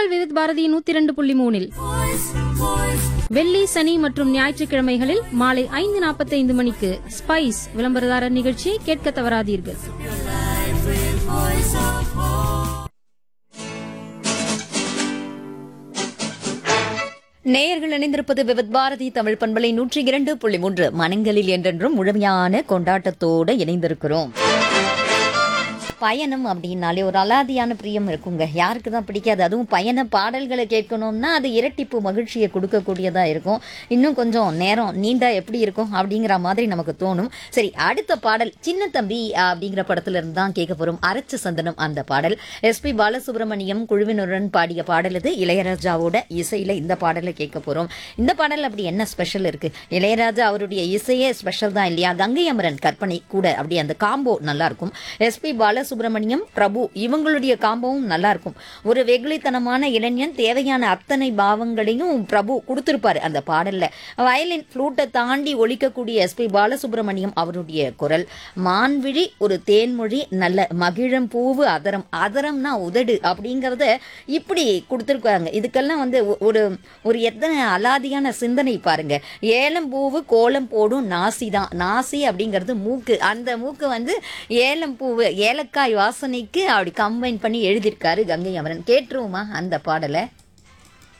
உங்கள் விவித் பாரதி நூத்தி இரண்டு புள்ளி மூணில் வெள்ளி சனி மற்றும் ஞாயிற்றுக்கிழமைகளில் மாலை ஐந்து நாற்பத்தைந்து மணிக்கு ஸ்பைஸ் விளம்பரதாரர் நிகழ்ச்சியை கேட்க தவறாதீர்கள் நேயர்கள் இணைந்திருப்பது விவித் பாரதி தமிழ் பண்பலை நூற்றி இரண்டு புள்ளி மூன்று மனங்களில் என்றென்றும் முழுமையான கொண்டாட்டத்தோடு இணைந்திருக்கிறோம் பயணம் அப்படின்னாலே ஒரு அலாதியான பிரியம் இருக்குங்க யாருக்கு தான் பிடிக்காது அதுவும் பயண பாடல்களை கேட்கணும்னா அது இரட்டிப்பு மகிழ்ச்சியை கொடுக்கக்கூடியதா இருக்கும் இன்னும் கொஞ்சம் நேரம் நீண்டா எப்படி இருக்கும் அப்படிங்கிற மாதிரி நமக்கு தோணும் சரி அடுத்த பாடல் சின்ன தம்பி அப்படிங்கிற படத்துல இருந்து தான் கேட்க போறோம் அரைச்ச சந்தனம் அந்த பாடல் எஸ்பி பாலசுப்ரமணியம் குழுவினருடன் பாடிய பாடல் இது இளையராஜாவோட இசையில இந்த பாடலை கேட்க போறோம் இந்த பாடல் அப்படி என்ன ஸ்பெஷல் இருக்கு இளையராஜா அவருடைய இசையே ஸ்பெஷல் தான் இல்லையா கங்கை அமரன் கற்பனை கூட அப்படி அந்த காம்போ நல்லா இருக்கும் எஸ்பி பாலசுப்ரமணியம் பிரபு இவங்களுடைய காம்போவும் நல்லா இருக்கும் ஒரு வெகுளித்தனமான இளைஞன் தேவையான அத்தனை பாவங்களையும் பிரபு கொடுத்திருப்பாரு அந்த பாடல்ல வயலின் ஃப்ளூட்டை தாண்டி ஒலிக்கக்கூடிய எஸ்பி பாலசுப்ரமணியம் அவருடைய குரல் மான்விழி ஒரு தேன்மொழி நல்ல மகிழம் பூவு அதரம் அதரம்னா உதடு அப்படிங்கறத இப்படி கொடுத்துருக்காங்க இதுக்கெல்லாம் வந்து ஒ- ஒரு ஒரு எத்தனை அலாதியான சிந்தனை பாருங்க ஏலம் பூவு கோலம் போடும் நாசி தான் நாசி அப்படிங்கிறது மூக்கு அந்த மூக்கு வந்து ஏலம் பூவு ஏலக்காய் வாசனைக்கு அப்படி கம்பைன் பண்ணி எழுதியிருக்காரு கங்கை அமரன் கேட்டுருவோமா அந்த பாடலை